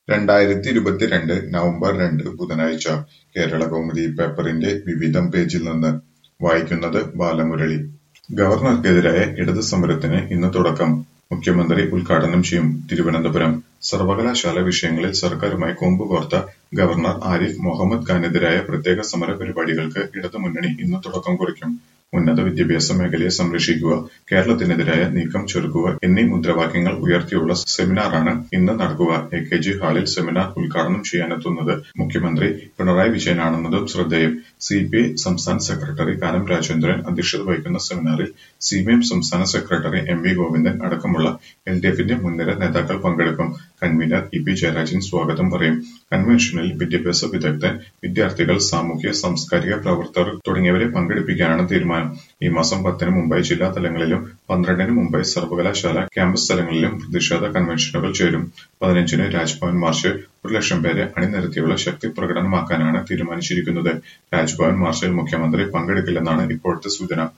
രണ്ടായിരത്തി ഇരുപത്തിരണ്ട് നവംബർ രണ്ട് ബുധനാഴ്ച കേരളകൗമുദി പേപ്പറിന്റെ വിവിധം പേജിൽ നിന്ന് വായിക്കുന്നത് ബാലമുരളി ഗവർണർക്കെതിരായ ഇടത് സമരത്തിന് ഇന്ന് തുടക്കം മുഖ്യമന്ത്രി ഉദ്ഘാടനം ചെയ്യും തിരുവനന്തപുരം സർവകലാശാല വിഷയങ്ങളിൽ സർക്കാരുമായി കൊമ്പുകോർത്ത ഗവർണർ ആരിഫ് മുഹമ്മദ് ഖാനെതിരായ പ്രത്യേക സമര പരിപാടികൾക്ക് ഇടതുമുന്നണി ഇന്ന് തുടക്കം കുറിക്കും ഉന്നത വിദ്യാഭ്യാസ മേഖലയെ സംരക്ഷിക്കുക കേരളത്തിനെതിരായ നീക്കം ചെറുക്കുക എന്നീ മുദ്രാവാക്യങ്ങൾ ഉയർത്തിയുള്ള സെമിനാറാണ് ഇന്ന് നടക്കുക എ കെ ജി ഹാളിൽ സെമിനാർ ഉദ്ഘാടനം ചെയ്യാനെത്തുന്നത് മുഖ്യമന്ത്രി പിണറായി വിജയനാണെന്നതും ശ്രദ്ധേയം സി പി ഐ സംസ്ഥാന സെക്രട്ടറി കാനം രാജേന്ദ്രൻ അധ്യക്ഷത വഹിക്കുന്ന സെമിനാറിൽ സി പി എം സംസ്ഥാന സെക്രട്ടറി എം വി ഗോവിന്ദൻ അടക്കമുള്ള എൽ ഡി എഫിന്റെ മുൻനിര നേതാക്കൾ പങ്കെടുക്കും കൺവീനർ ഇ പി ജയരാജൻ സ്വാഗതം പറയും കൺവെൻഷനിൽ വിദ്യാഭ്യാസ വിദഗ്ധൻ വിദ്യാർത്ഥികൾ സാമൂഹ്യ സാംസ്കാരിക പ്രവർത്തകർ തുടങ്ങിയവരെ പങ്കെടുപ്പിക്കാനാണ് തീരുമാനം ഈ മാസം പത്തിന് മുമ്പായി ജില്ലാ തലങ്ങളിലും പന്ത്രണ്ടിന് മുമ്പായി സർവകലാശാല ക്യാമ്പസ് തലങ്ങളിലും പ്രതിഷേധ കൺവെൻഷനുകൾ ചേരും പതിനഞ്ചിന് രാജ്ഭവൻ മാർച്ച് ഒരു ലക്ഷം പേരെ അണിനിരത്തിയുള്ള ശക്തി പ്രകടനമാക്കാനാണ് തീരുമാനിച്ചിരിക്കുന്നത് രാജ്ഭവൻ മാർച്ചിൽ മുഖ്യമന്ത്രി പങ്കെടുക്കില്ലെന്നാണ് ഇപ്പോഴത്തെ സൂചന